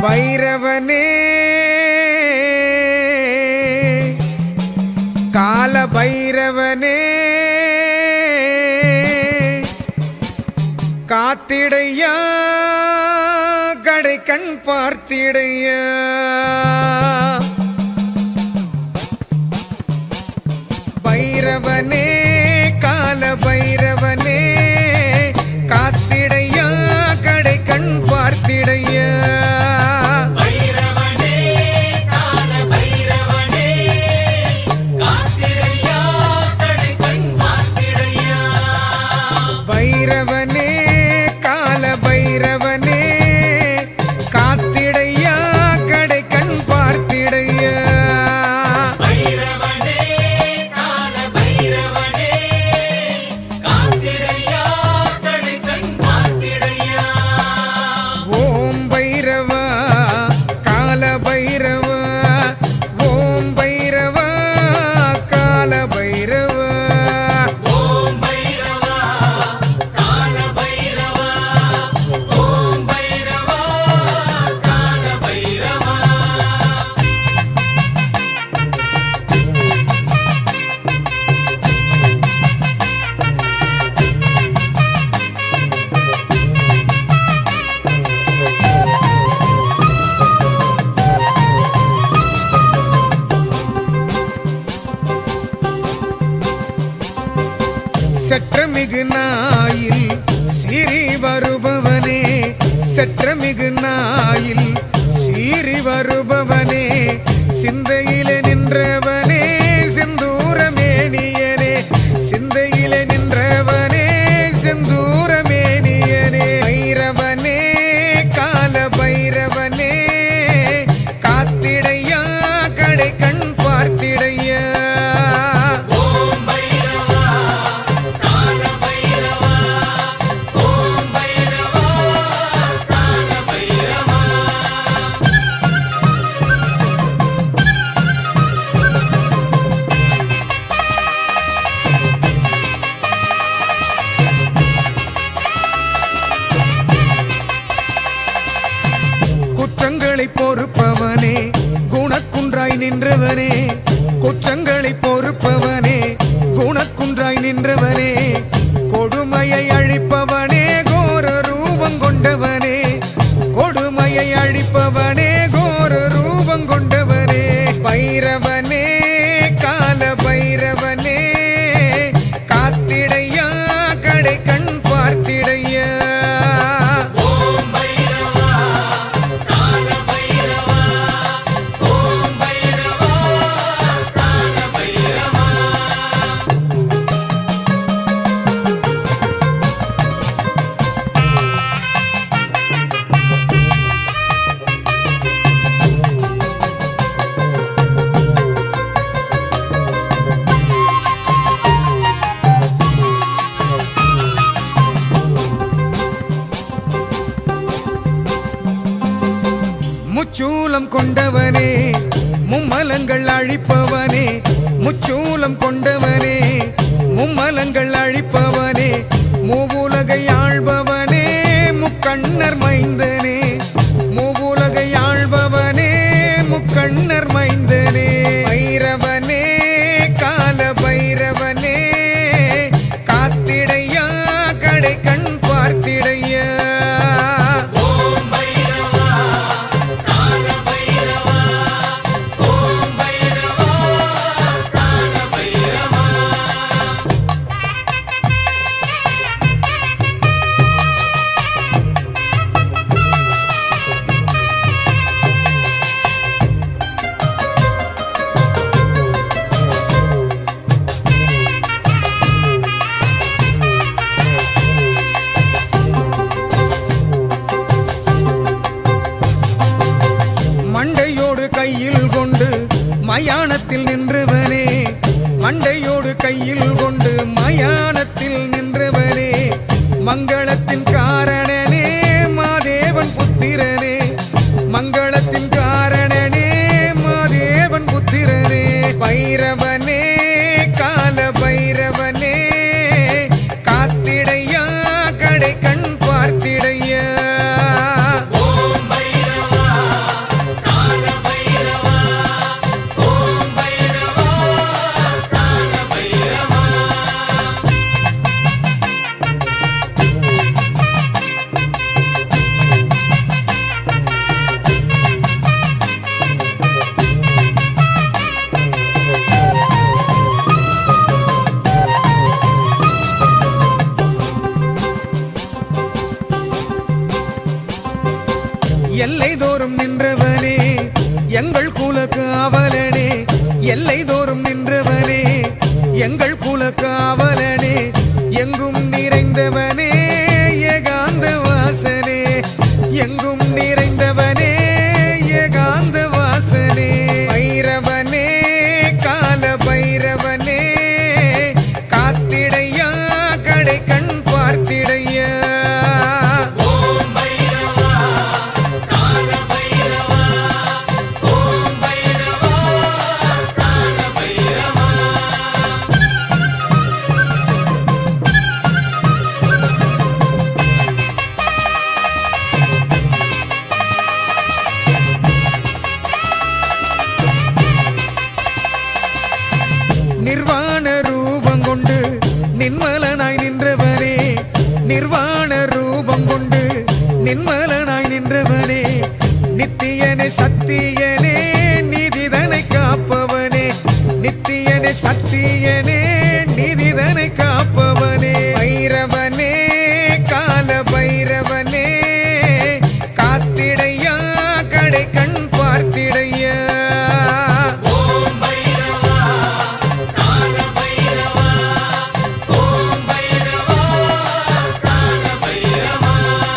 பைரவனே கால பைரவனே காத்திடையா கடை கண் பார்த்திடையா பைரவனே கால பைரவனே காத்திடையா கடை கண் பார்த்திடையா பைரவனே கால பைரவனே காத்திடையா கடை கண் பார்த்திடையா பைரவனே கால பைரவனே காத்திடையா கடை கண் பார்த்திடையா பைரவனே கால பைரவனே காத்திடையா கடை கண் பார்த்திடையா ஓம் பைரவா கால பைரவா ஓம் பைரவா கால பைரவா ஓம் பைரவா கால பைரவா ஓம் பைரவா கால பைரவா சற்றமிகு நாயில் சிறி வருபவனே சற்றமிகு நாயில் சீறி வருபவனே சிந்தையில நின்றவனே செந்தூரமேனியனே சிந்தையில நின்றவனே செந்தூரமேனியனே பைரவனே கால பைரவனே காத்திடையா கடை கண் பார்த்திடையா ஓம் பைரவா கால பைரவா ஓம் பைரவா கால பைரவா குற்றங்களை பொறுப்பவனே குணக்குன்றாய் நின்றவனே குற்றங்களை பொறுப்பவனே குணக்குன்றாய் நின்றவனே கொடுமையை அழிப்பவனே கோர ரூபம் கொண்டவனே கொடுமையை அழிப்பவனே கோர ரூபம் கொண்டவனே பைரவனே கால பைரவனே காத்திடையா கடை கண் பார்த்திடையா ஓம் பைரவா கால பைரவா ஓம் பைரவா கால பைரவா முச்சூலம் கொண்டவனே மும்மலங்கள் அழிப்பவனே முச்சூலம் கொண்டவனே மும்மலங்கள் அழிப்பவனே மூவுலகை ஆள்பவனே முக்கண்ணர் மைந்தனே மூவுலகை ஆள்பவனே முக்கண்ணர் மைந்தனே பைரவனே கால பைரவனே காத்திடையா கடை கண் பார்த்திடையா ஓம் பைரவா கால பைரவா ஓம் பைரவா கால பைரவா மண்டையோடு கையில் கொண்டு மயானத்தில் நின்றவனே மண்டையோடு கையில் கொண்டு மயானத்தில் நின்றவனே மங்களத்தின் காரணனே மாதேவன் புத்திரனே மங்களத்தின் காரணனே மாதேவன் புத்திரனே பைரவனே கால பைரவனே காத்திடையா கடை கண் பார்த்திடையா ஓம் பைரவா எல்லை தோறும் நின்றவனே எங்கள் குல காவலனே எல்லை தோறும் நின்றவனே எங்கள் குல காவலனே எங்கும் நிறைந்தவனே ஏகாந்த வாசனே எங்கும் நிறைந்தவனே ஏகாந்த வாசனே பைரவனே கால பைரவனே காத்திடையா கடை கண் பார்த்திடையா ஓம் பைரவா கால பைரவா ஓம் பைரவா கால பைரவா நிர்வாண ரூபம் கொண்டு நின்மலனாய் நின்றவனே நிர்வாண ரூபம் கொண்டு நின்மலனாய் நின்றவனே நித்தியனே சத்தியனே நீதிதனை காப்பவனே நித்தியனே சத்தியனே நீதிதனை காப்பவனே பைரவனே கால பைரவனே காத்திடையா கடை கண் பார்த்திடையா ஓம் பைரவா கால பைரவா ஓம் பைரவா கால பைரவா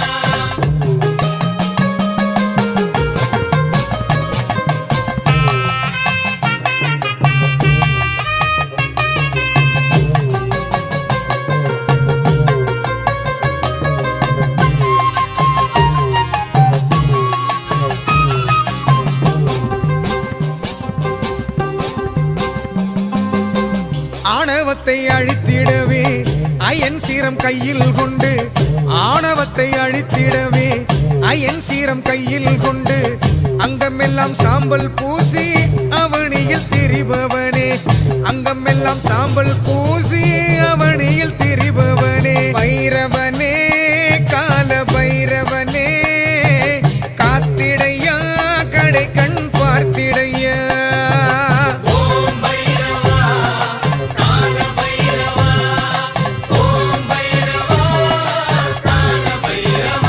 ஆணவத்தை அழித்திடவே அயன் சீரம் கையில் கொண்டு ஆணவத்தை அழித்திடவே அயன் சீரம் கையில் கொண்டு அங்கமெல்லாம் சாம்பல் பூசி அவனியில் திரிபவனே அங்கமெல்லாம் சாம்பல் பூசி அவனியில் திரிபவனே பைரவனே கால பைரவனே காத்திடையா கடை கண் பார்த்திடையா ஓம் பைரவா கால பைரவா ஓம் பைரவா கால பைரவா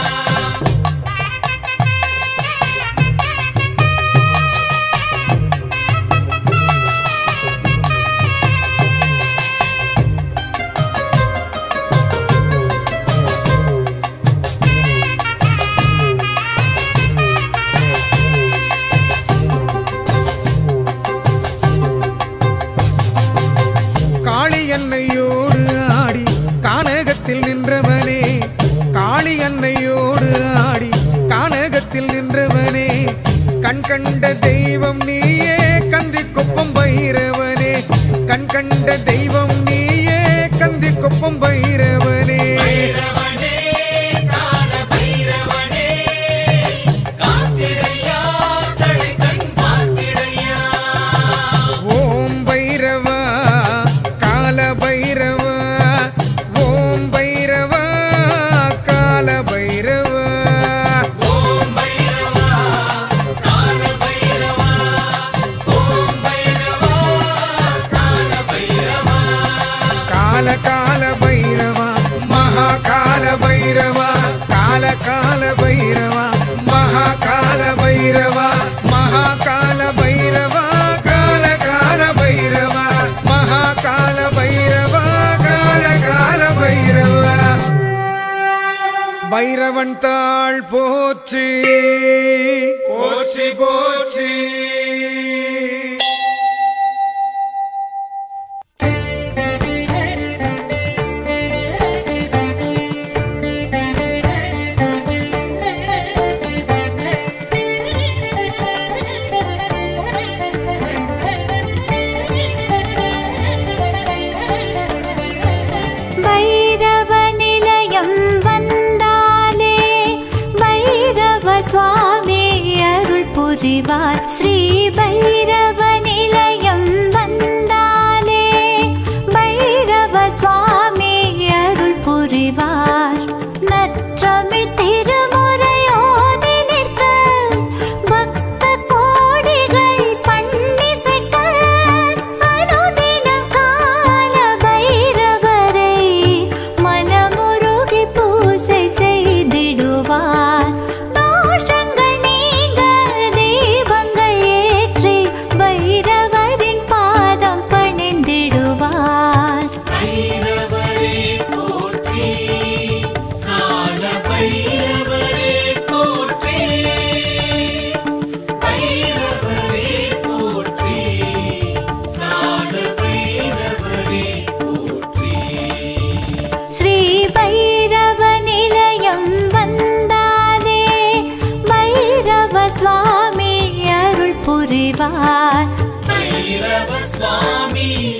காளி அன்னையோடு ஆடி கானகத்தில் நின்றவனே காளி அன்னையோடு ஆடி கானகத்தில் நின்றவனே கண் கண்ட தெய்வம் நீயே கந்தி குப்பம் பைரவனே கண் கண்ட தெய்வம் நீயே கந்தி குப்பம் பைரவனே பைரவனே கால பைரவனே காத்திடையா தடை கண் பார்த்திடையா ஓம் பைரவா கால பைரவா ஓம் பைரவா கால பைரவா ஓம் பைரவா கால பைரவா ஓம் பைரவா கால பைரவா கால கால பைரவா மகா கால பைரவா கால கால பைரவா மகா கால பைரவா மகா கால பைரவா கால கால பைரவா மகா கால பைரவா கால கால பைரவா பைரவன் தாள் போற்றி போற்றி போற்றி பைரவ நிலையம் வந்தாலே பைரவ சுவாமி அருள் புரிவார் ஸ்ரீ பைரவ நிலையம் வந்தாலே பைரவ சுவாமி அருள் புரிவார் நற்றமிழ் திருமுறையோதி நிற்க பக்த கோடிகள் பண்ணிசைக்க அனுதினம் கால பைரவரை மனமுருகி பூசை செய்திடுவார் தோஷ புரிவார் பைரவ சுவாமி